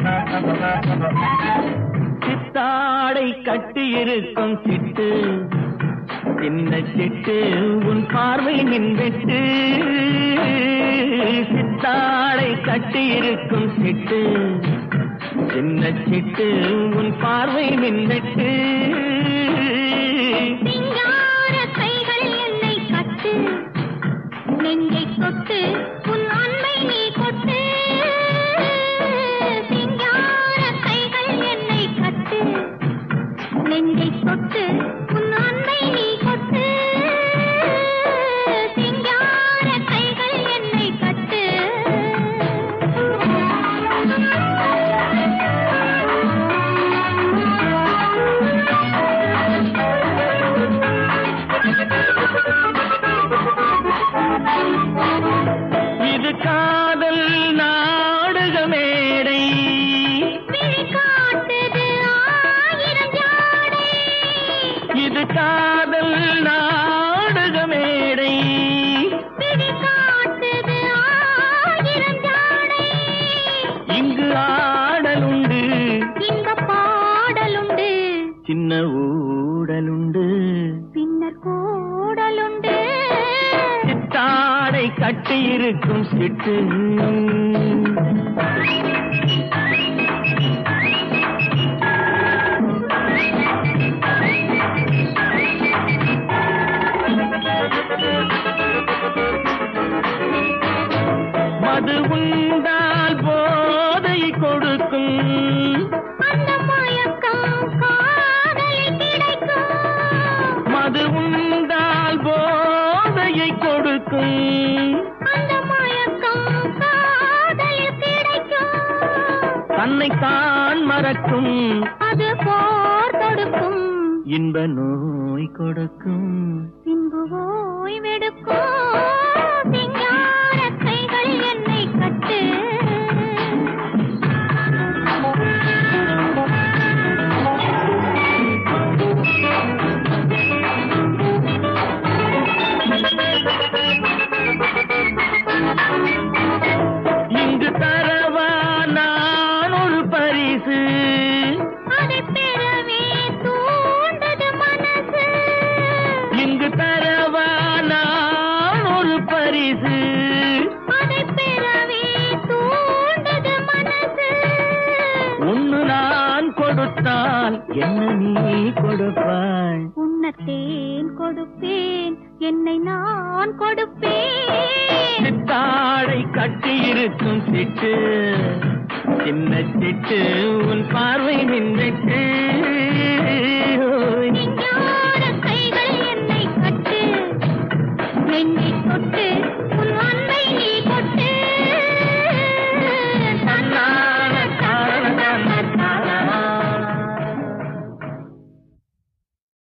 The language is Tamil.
சித்தாடை கட்டியிருக்கும் சிட்டு சின்ன சிட்டு உன் பார்வை மின்வெட்டு சித்தாடை கட்டியிருக்கும் சிட்டு சின்ன சிட்டு உன் பார்வை மின்வெட்டு சிங்கார கைகள் என்னை கட்டு நெஞ்சை தொட்டு உன் அன்பை நீ கொட்டு சிங்கார கைகள் என்னை கட்டு நெஞ்சை தொட்டு உன் அன்பை நீ கொட்டு சிங்கார கைகள் என்னை கட்டு இது காதல் நாடக மேடை விழி காட்டுது ஆயிரம் ஜாடை இது காதல் நாடக மேடை விழி காட்டுது ஆயிரம் ஜாடை இங்கு ஆடலுண்டு இன்ப பாடலுண்டு சின்ன ஊடலுண்டு பின்னர் கூடலுண்டு சித்தாடை கட்டியிருக்கும் சிட்டு மது உண்டால் போதை கொடுக்கும் அந்த மயக்கம் காதலில் கிடைக்கும் மது உண்டால் போதையை கொடுக்கும் அந்த மயக்கம் காதலில் கிடைக்கும் தன்னைத்தான் மறக்கும் அது போர் தொடுக்கும் இன்ப நோய் கொடுக்கும் பின்பு ஓய்வெடுக்கும் சிங்கார கைகள் என்னை கட்டு இங்கு தரவா நான் ஒரு பரிசு அதை பெறவே தூண்டது மனசு இங்கு தரவா நான் ஒரு பரிசு அதை பெறவே தூண்டது மனசு ஒன்னு நான் கொடுத்தால் என்ன நீ கொடுப்பாய் உன்னத்தேன் கொடுப்பேன் என்னை நான் கொடுப்பேன் சித்தாடை கட்டியிருக்கும் சிட்டு சின்ன சிட்டு உன் பார்வை மின்னிட்டு